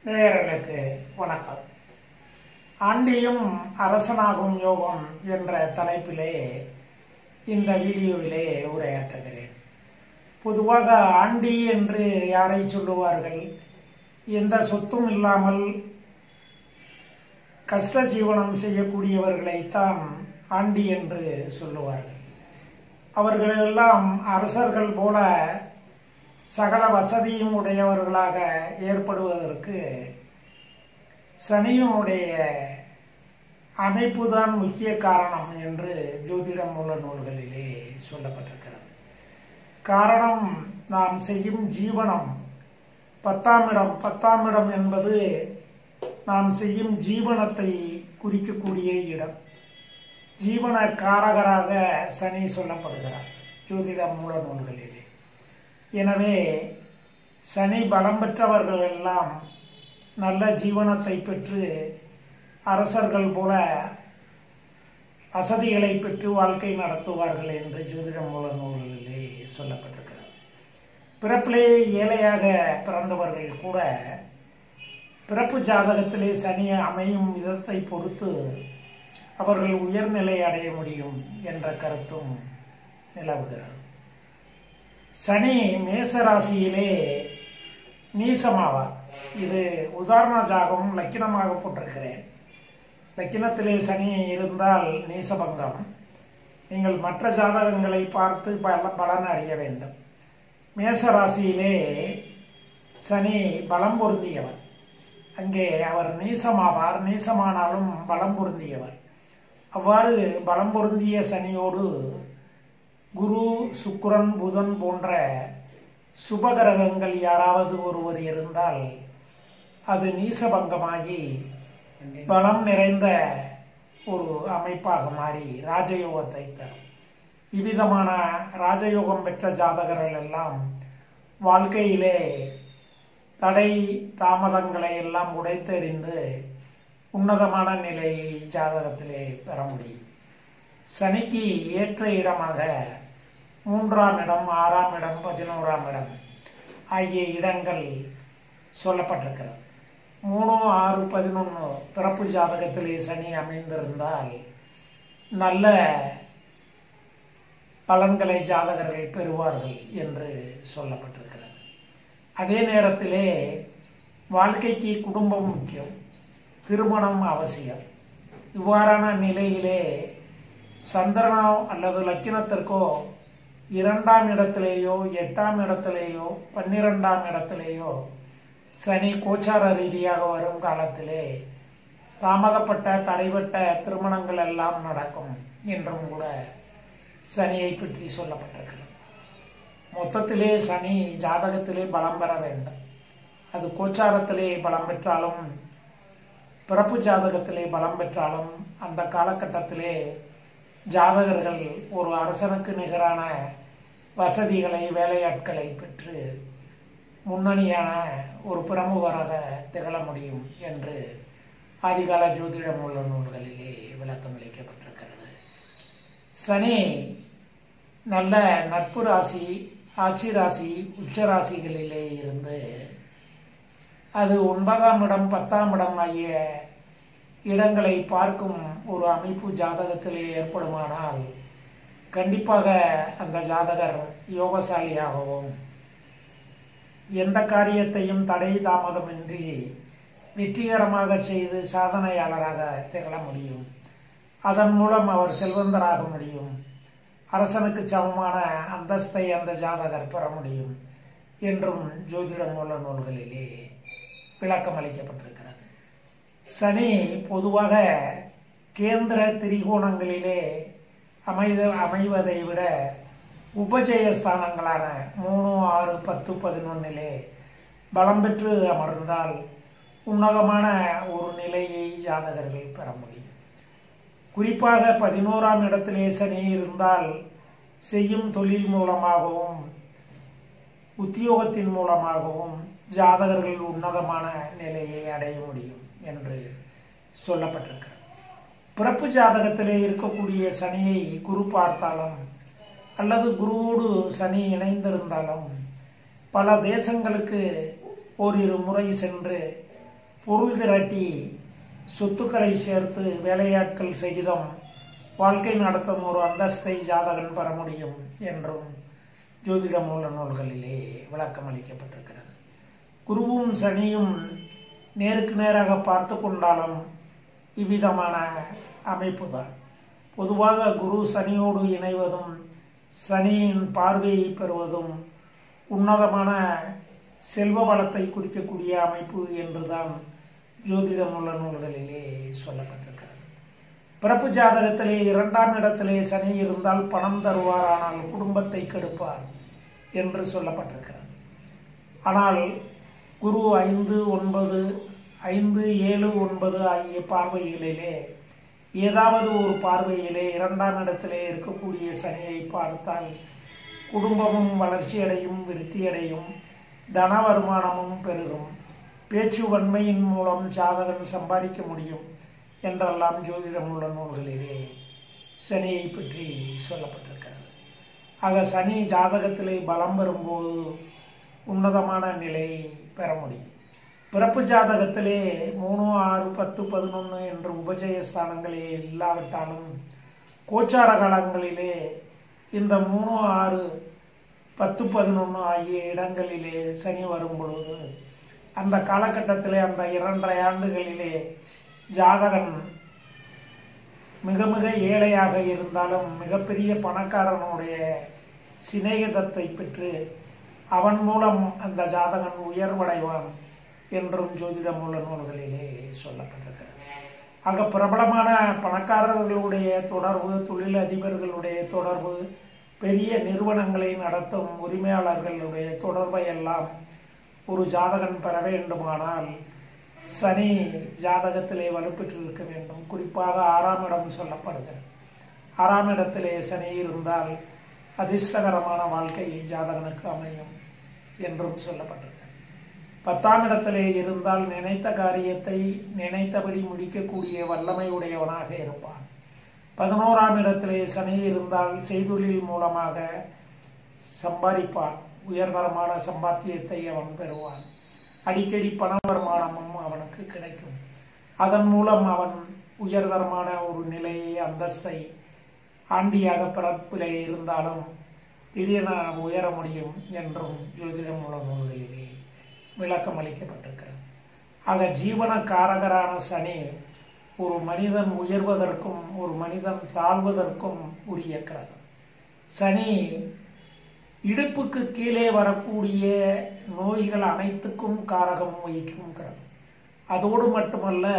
நேயர்களுக்கு வணக்கம் ஆண்டியும் அரசனாகும் யோகம் என்ற தலைப்பிலே இந்த வீடியோவிலே உரையாற்றுகிறேன் பொதுவாக ஆண்டி என்று யாரை சொல்லுவார்கள் எந்த சொத்தும் இல்லாமல் கஷ்ட ஜீவனம் செய்யக்கூடியவர்களைத்தான் ஆண்டி என்று சொல்லுவார்கள் அவர்களெல்லாம் அரசர்கள் போல சகல வசதியும் உடையவர்களாக ஏற்படுவதற்கு சனியினுடைய அமைப்புதான் முக்கிய காரணம் என்று ஜோதிட மூல நூல்களிலே சொல்லப்பட்டிருக்கிறது காரணம் நாம் செய்யும் ஜீவனம் பத்தாம் இடம் பத்தாம் இடம் என்பது நாம் செய்யும் ஜீவனத்தை குறிக்கக்கூடிய இடம் ஜீவன காரகராக சனி சொல்லப்படுகிறார் ஜோதிட மூல நூல்களிலே எனவே சனி பலம் பெற்றவர்கள் எல்லாம் நல்ல ஜீவனத்தை பெற்று அரசர்கள் போல வசதிகளை பெற்று வாழ்க்கை நடத்துவார்கள் என்று ஜோதிட மூல நூல்களிலே சொல்லப்பட்டிருக்கிறது பிறப்பிலே ஏழையாக பிறந்தவர்கள் கூட பிறப்பு ஜாதகத்திலே சனி அமையும் விதத்தை பொறுத்து அவர்கள் உயர்நிலை அடைய முடியும் என்ற கருத்தும் நிலவுகிறது சனி மேச ராசியிலே நீசமாவார் இது உதாரண ஜாகம் லக்கினமாக போட்டிருக்கிறேன் லக்கினத்திலே சனி இருந்தால் நீசபங்கம் நீங்கள் மற்ற ஜாதகங்களை பார்த்து பல பலன் அறிய வேண்டும் மேச ராசியிலே சனி பலம் பொருந்தியவர் அங்கே அவர் நீசமாவார் நீசமானாலும் பலம் பொருந்தியவர் அவ்வாறு பலம் பொருந்திய சனியோடு குரு சுக்கிரன் புதன் போன்ற சுபகிரகங்கள் யாராவது ஒருவர் இருந்தால் அது நீசபங்கமாகி பலம் நிறைந்த ஒரு அமைப்பாக மாறி ராஜயோகத்தை தரும் இவ்விதமான ராஜயோகம் பெற்ற ஜாதகர்கள் எல்லாம் வாழ்க்கையிலே தடை தாமதங்களை எல்லாம் உடைத்தெறிந்து உன்னதமான நிலையை ஜாதகத்திலே பெற முடியும் சனிக்கு ஏற்ற இடமாக மூன்றாம் இடம் ஆறாம் இடம் பதினோராம் இடம் ஆகிய இடங்கள் சொல்லப்பட்டிருக்கிறது மூணு ஆறு பதினொன்று பிறப்பு ஜாதகத்திலே சனி அமைந்திருந்தால் நல்ல பலன்களை ஜாதகர்கள் பெறுவார்கள் என்று சொல்லப்பட்டிருக்கிறது அதே நேரத்திலே வாழ்க்கைக்கு குடும்பம் முக்கியம் திருமணம் அவசியம் இவ்வாறான நிலையிலே சந்திரனோ அல்லது லக்கினத்திற்கோ இரண்டாம் இடத்திலேயோ எட்டாம் இடத்திலேயோ பன்னிரெண்டாம் இடத்திலேயோ சனி கோச்சார ரீதியாக வரும் காலத்திலே தாமதப்பட்ட தடைபட்ட திருமணங்கள் எல்லாம் நடக்கும் என்றும் கூட சனியை பற்றி சொல்லப்பட்டிருக்கிறது மொத்தத்திலே சனி ஜாதகத்திலே பலம் பெற வேண்டும் அது கோச்சாரத்திலே பலம் பெற்றாலும் பிறப்பு ஜாதகத்திலே பலம் பெற்றாலும் அந்த காலகட்டத்திலே ஜாதகர்கள் ஒரு அரசனுக்கு நிகரான வசதிகளை வேலையாட்களை பெற்று முன்னணியான ஒரு பிரமுகராக திகழ முடியும் என்று ஆதிகால ஜோதிடம் உள்ள நூல்களிலே விளக்கம் அளிக்கப்பட்டிருக்கிறது சனி நல்ல நட்பு ராசி ஆட்சி ராசி உச்ச ராசிகளிலே இருந்து அது ஒன்பதாம் இடம் பத்தாம் இடம் ஆகிய இடங்களை பார்க்கும் ஒரு அமைப்பு ஜாதகத்திலே ஏற்படுமானால் கண்டிப்பாக அந்த ஜாதகர் யோகசாலியாகவும் எந்த காரியத்தையும் தடை தாமதமின்றி வெற்றிகரமாக செய்து சாதனையாளராக திகழ முடியும் அதன் மூலம் அவர் செல்வந்தராக முடியும் அரசனுக்கு சமமான அந்தஸ்தை அந்த ஜாதகர் பெற முடியும் என்றும் ஜோதிட மூல நூல்களிலே விளக்கம் அளிக்கப்பட்டிருக்கிறது சனி பொதுவாக கேந்திர திரிகோணங்களிலே அமைத அமைவதை விட உபஜய ஸ்தானங்களான மூணு ஆறு பத்து பதினொன்னிலே பலம் பெற்று அமர்ந்தால் உன்னதமான ஒரு நிலையை ஜாதகர்கள் பெற முடியும் குறிப்பாக பதினோராம் இடத்திலே சனி இருந்தால் செய்யும் தொழில் மூலமாகவும் உத்தியோகத்தின் மூலமாகவும் ஜாதகர்கள் உன்னதமான நிலையை அடைய முடியும் என்று சொல்லப்பட்டிருக்கிறது பிறப்பு ஜாதகத்திலே இருக்கக்கூடிய சனியை குரு பார்த்தாலும் அல்லது குருவோடு சனி இணைந்திருந்தாலும் பல தேசங்களுக்கு ஓரிரு முறை சென்று பொருள் திரட்டி சொத்துக்களை சேர்த்து வேலையாட்கள் சகிதம் வாழ்க்கை நடத்தும் ஒரு அந்தஸ்தை ஜாதகன் பெற முடியும் என்றும் ஜோதிட மூல நூல்களிலே விளக்கம் அளிக்கப்பட்டிருக்கிறது குருவும் சனியும் நேருக்கு நேராக பார்த்து கொண்டாலும் இவ்விதமான அமைப்பு தான் பொதுவாக குரு சனியோடு இணைவதும் சனியின் பார்வையை பெறுவதும் உன்னதமான செல்வ வளத்தை குறிக்கக்கூடிய அமைப்பு என்றுதான் ஜோதிட மூல நூல்களிலே சொல்லப்பட்டிருக்கிறது பிறப்பு ஜாதகத்திலே இரண்டாம் இடத்திலே சனி இருந்தால் பணம் தருவார் ஆனால் குடும்பத்தை கெடுப்பார் என்று சொல்லப்பட்டிருக்கிறது ஆனால் குரு ஐந்து ஒன்பது ஐந்து ஏழு ஒன்பது ஆகிய பார்வைகளிலே ஏதாவது ஒரு பார்வையிலே இரண்டாம் இடத்திலே இருக்கக்கூடிய சனியை பார்த்தால் குடும்பமும் வளர்ச்சியடையும் விருத்தியடையும் தன வருமானமும் பெருகும் பேச்சு வன்மையின் மூலம் ஜாதகன் சம்பாதிக்க முடியும் என்றெல்லாம் ஜோதிடம் உள்ள நூல்களிலே சனியை பற்றி சொல்லப்பட்டிருக்கிறது ஆக சனி ஜாதகத்திலே பலம் பெறும்போது உன்னதமான நிலையை பெற முடியும் பிறப்பு ஜாதகத்திலே மூணு ஆறு பத்து பதினொன்று என்று உபஜய ஸ்தானங்களே இல்லாவிட்டாலும் கோச்சார காலங்களிலே இந்த மூணு ஆறு பத்து பதினொன்று ஆகிய இடங்களிலே சனி வரும் பொழுது அந்த காலகட்டத்திலே அந்த இரண்டரை ஆண்டுகளிலே ஜாதகன் மிக மிக ஏழையாக இருந்தாலும் மிகப்பெரிய பணக்காரனுடைய சிநேகிதத்தை பெற்று அவன் மூலம் அந்த ஜாதகன் உயர்வடைவான் என்றும் ஜோதிட மூல நூல்களிலே சொல்லப்பட்டிருக்கிறது ஆக பிரபலமான பணக்காரர்களுடைய தொடர்பு தொழில் அதிபர்களுடைய தொடர்பு பெரிய நிறுவனங்களை நடத்தும் உரிமையாளர்களுடைய தொடர்பை எல்லாம் ஒரு ஜாதகன் பெற வேண்டுமானால் சனி ஜாதகத்திலே வலுப்பெற்றிருக்க வேண்டும் குறிப்பாக ஆறாம் இடம் சொல்லப்படுகிறது ஆறாம் இடத்திலே சனி இருந்தால் அதிர்ஷ்டகரமான வாழ்க்கை ஜாதகனுக்கு அமையும் என்றும் சொல்லப்பட்டிருக்கிறது பத்தாம் இடத்திலே இருந்தால் நினைத்த காரியத்தை நினைத்தபடி முடிக்கக்கூடிய வல்லமை உடையவனாக இருப்பான் பதினோராம் இடத்திலே சனி இருந்தால் செய்தொழில் மூலமாக சம்பாதிப்பான் உயர்தரமான சம்பாத்தியத்தை அவன் பெறுவான் அடிக்கடி பண வருமானமும் அவனுக்கு கிடைக்கும் அதன் மூலம் அவன் உயர்தரமான ஒரு நிலையை அந்தஸ்தை ஆண்டியாக பிறப்பிலே இருந்தாலும் திடீரென உயர முடியும் என்றும் ஜோதிட மூல நூல்களிலே விளக்கம் அளிக்கப்பட்டிருக்கிறது ஆக ஜீவன காரகரான சனி ஒரு மனிதன் உயர்வதற்கும் ஒரு மனிதன் தாழ்வதற்கும் உரிய கிரகம் சனி இடுப்புக்கு கீழே வரக்கூடிய நோய்கள் அனைத்துக்கும் காரகம் வகிக்கும் கிரகம் அதோடு மட்டுமல்ல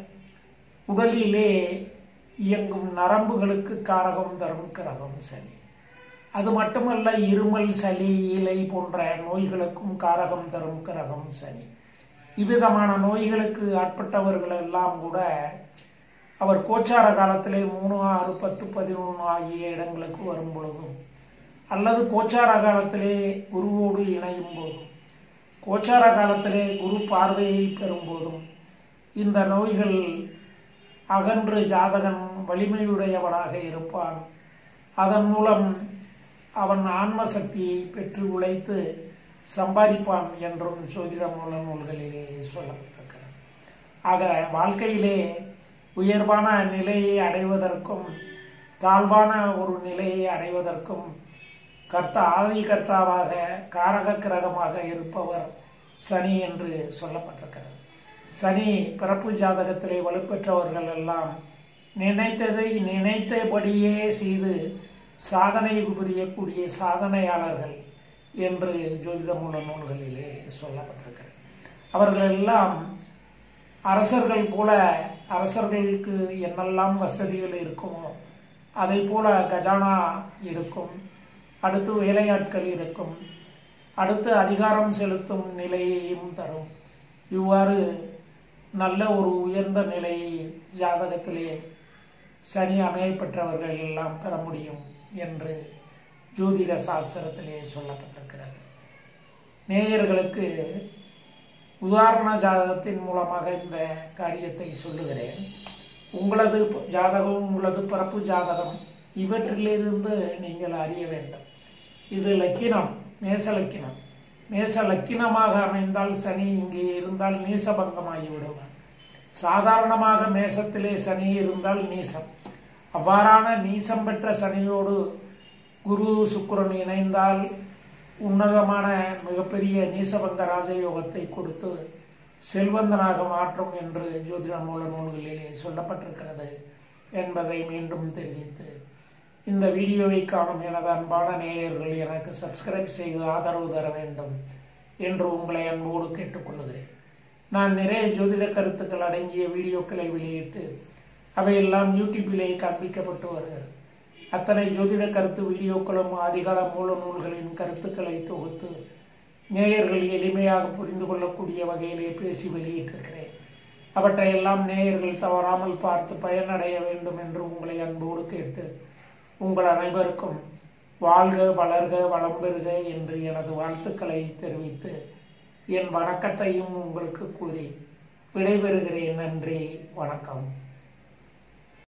உடலிலே இயங்கும் நரம்புகளுக்கு காரகம் தரும் கிரகம் சனி அது மட்டுமல்ல இருமல் சளி இலை போன்ற நோய்களுக்கும் காரகம் தரும் கிரகம் சனி இவ்விதமான நோய்களுக்கு ஆட்பட்டவர்கள் எல்லாம் கூட அவர் கோச்சார காலத்திலே மூணு ஆறு பத்து பதினொன்று ஆகிய இடங்களுக்கு வரும் பொழுதும் அல்லது கோச்சார காலத்திலே குருவோடு இணையும் போதும் கோச்சார காலத்திலே குரு பார்வையை பெறும்போதும் இந்த நோய்கள் அகன்று ஜாதகன் வலிமையுடையவனாக இருப்பான் அதன் மூலம் அவன் ஆன்ம சக்தியை பெற்று உழைத்து சம்பாதிப்பான் என்றும் சோதிட மூல நூல்களிலே சொல்லப்பட்டிருக்கிறது ஆக வாழ்க்கையிலே உயர்வான நிலையை அடைவதற்கும் தாழ்வான ஒரு நிலையை அடைவதற்கும் கர்த்தா ஆதி கர்த்தாவாக காரக கிரகமாக இருப்பவர் சனி என்று சொல்லப்பட்டிருக்கிறது சனி பிறப்பு ஜாதகத்திலே வலுப்பெற்றவர்கள் எல்லாம் நினைத்ததை நினைத்தபடியே செய்து சாதனை புரியக்கூடிய சாதனையாளர்கள் என்று ஜோதிட மூல நூல்களிலே சொல்லப்பட்டிருக்கிறது அவர்கள் எல்லாம் அரசர்கள் போல அரசர்களுக்கு என்னெல்லாம் வசதிகள் இருக்குமோ அதை போல கஜானா இருக்கும் அடுத்து வேலையாட்கள் இருக்கும் அடுத்து அதிகாரம் செலுத்தும் நிலையையும் தரும் இவ்வாறு நல்ல ஒரு உயர்ந்த நிலையை ஜாதகத்திலே சனி அமையப்பெற்றவர்கள் எல்லாம் பெற முடியும் என்று ஜோதிட சாஸ்திரத்திலே சொல்லப்பட்டிருக்கிறது நேயர்களுக்கு உதாரண ஜாதகத்தின் மூலமாக இந்த காரியத்தை சொல்லுகிறேன் உங்களது ஜாதகம் உங்களது பிறப்பு ஜாதகம் இவற்றிலிருந்து நீங்கள் அறிய வேண்டும் இது லக்கினம் மேச லக்கினம் மேச லக்கினமாக அமைந்தால் சனி இங்கே இருந்தால் நீசபங்கமாகி விடுவார் சாதாரணமாக மேசத்திலே சனி இருந்தால் நீசம் அவ்வாறான நீசம் பெற்ற சனியோடு குரு சுக்கிரன் இணைந்தால் உன்னதமான மிகப்பெரிய நீசபங்க ராஜயோகத்தை கொடுத்து செல்வந்தனாக மாற்றும் என்று ஜோதிட மூல நூல்களிலே சொல்லப்பட்டிருக்கிறது என்பதை மீண்டும் தெரிவித்து இந்த வீடியோவை காணும் எனது அன்பான நேயர்கள் எனக்கு சப்ஸ்கிரைப் செய்து ஆதரவு தர வேண்டும் என்று உங்களை அன்போடு கேட்டுக்கொள்கிறேன் நான் நிறைய ஜோதிட கருத்துக்கள் அடங்கிய வீடியோக்களை வெளியிட்டு அவையெல்லாம் யூடியூபிலே காண்பிக்கப்பட்டு வருகிறது அத்தனை ஜோதிட கருத்து வீடியோக்களும் ஆதிகால மூல நூல்களின் கருத்துக்களை தொகுத்து நேயர்கள் எளிமையாக புரிந்து கொள்ளக்கூடிய வகையிலே பேசி வெளியிட்டிருக்கிறேன் அவற்றையெல்லாம் நேயர்கள் தவறாமல் பார்த்து பயனடைய வேண்டும் என்று உங்களை அன்போடு கேட்டு உங்கள் அனைவருக்கும் வாழ்க வளர்க வளம் பெறுக என்று எனது வாழ்த்துக்களை தெரிவித்து என் வணக்கத்தையும் உங்களுக்கு கூறி விடைபெறுகிறேன் நன்றி வணக்கம்